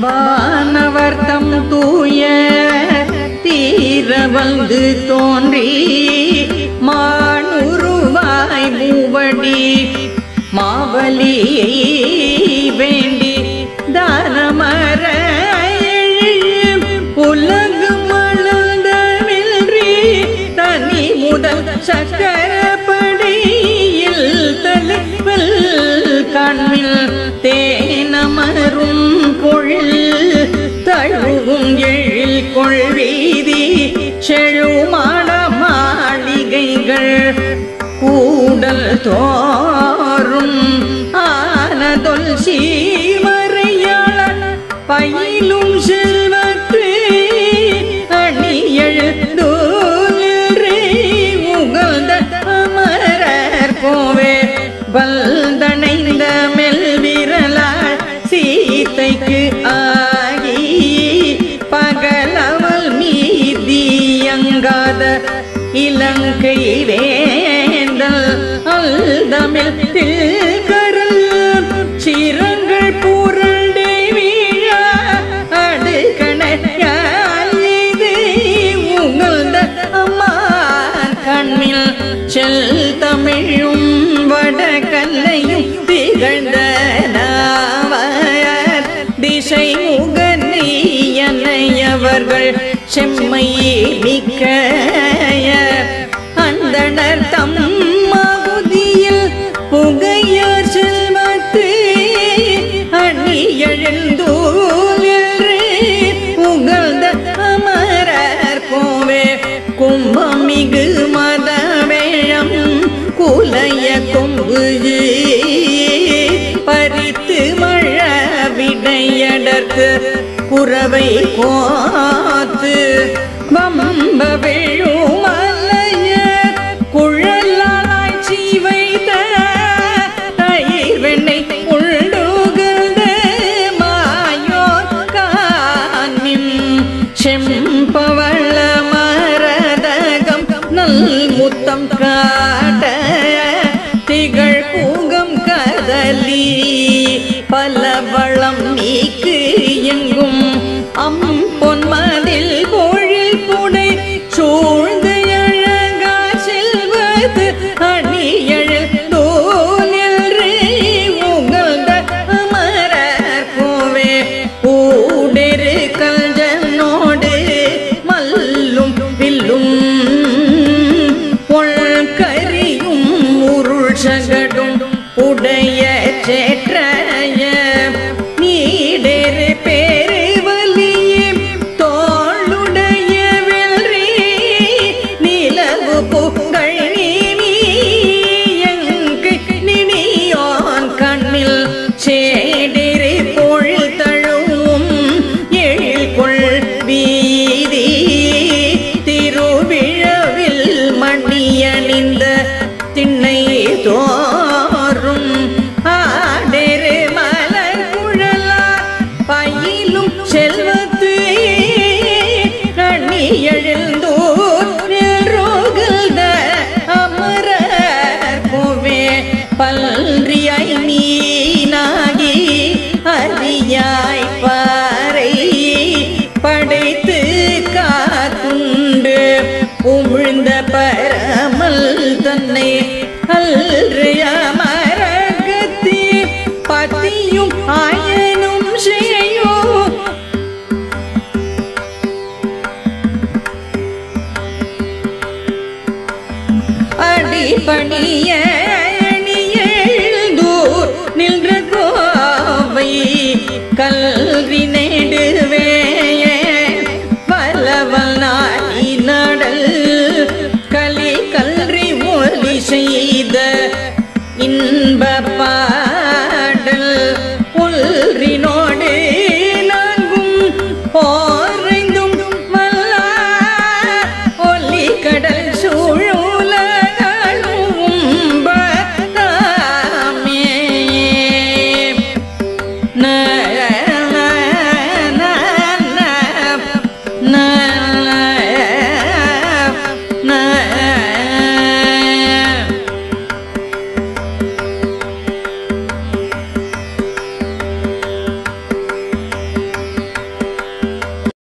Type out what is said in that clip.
வானவர்த்தம் தூய தீர வந்து தோன்றி மானுருவாய் மூவடி மாவலியை வேண்டி தானமர உலகம் அளந்தமின்றி தனி முதல் சக்கரப்படியில் தலைவல் கண்ணில் தேனமரும் பொழில் தழுவும் எழில் கொள்வீதி செழுமாட மாளிகைகள் கூடல் தோறும் ஆனதொல் சீமறையாளன் பயிலும் செல்வத்து அணியெழுந்தோரே உகழ்ந்த அமரர் கோவே பல்தனைந்த மெல்விரலாள் சீத்தைக்கு ஆகி பகலவள் மீதியங்காத இலங்கை வேந்தல் அல்தமிழ் தில்கரல் சிரங்கள் புரண்டை வீழ அடுக்கணையால் இது உகழ்ந்த அம்மான் கண்ணில் செல் தமிழும் வடகல்லையும் திகழ்ந்த நாவர் திசை முகனையவர்கள் செம்மை மிக்க அந்தணர் தம் மகுதியில் புகையார் செல்வத்து அணியெழுந்தூலே புகழ்ந்த அமரர் கோவே கும்பமிகு மதவேழம் குலைய கொம்பு பறித்து மழ விடையடர்க்கு புறவை கோத்து வம்ப விழும் அலைய குழலாய் சீவைத தயிர் வெண்ணெய் உள்ளுகழ்ந்த மாயோர் காணிம் செம்பவள மரதகம் நல் முத்தம் காட்ட திகழ் பூகம் கதலி பல வளம் நீக்கு எங்கும் அம் பொன்மதில் பொழில் புடை சூழ்ந்த அழகா செல்வது அணியழல் தோன்றி உகழ்ந்த அமரர் கோவே ஊடெரு கல்ஜனோடு மல்லும் வில்லும் பொழ்கரியும் உருள் சகடும் உடைய சேற்றைய நீடெரு பேரு வலியே தோளுடைய வெள்ளி நிலவு புகழ் நீ எங்கு நினியோன் கண்ணில் சேடிரி பொழில் தழுவும் எழில் கொள் வீதி திருவிழவில் மணியணிந்த திண்ணை தோறும் ஆடெரு மலர் குழலார் பயிலும் செல்வத்து கண்ணி எழுந்தோர் ரோகல்த அமரர் கோவே பல்றியாய் மீனாகி அரியாய் பாறை படைத்து காத்துண்டு உமிழ்ந்த பரமல் தன்னை அல்றிய மரகத்தி பத்தியும் ஆயனும் செய்யோ அடிபணிய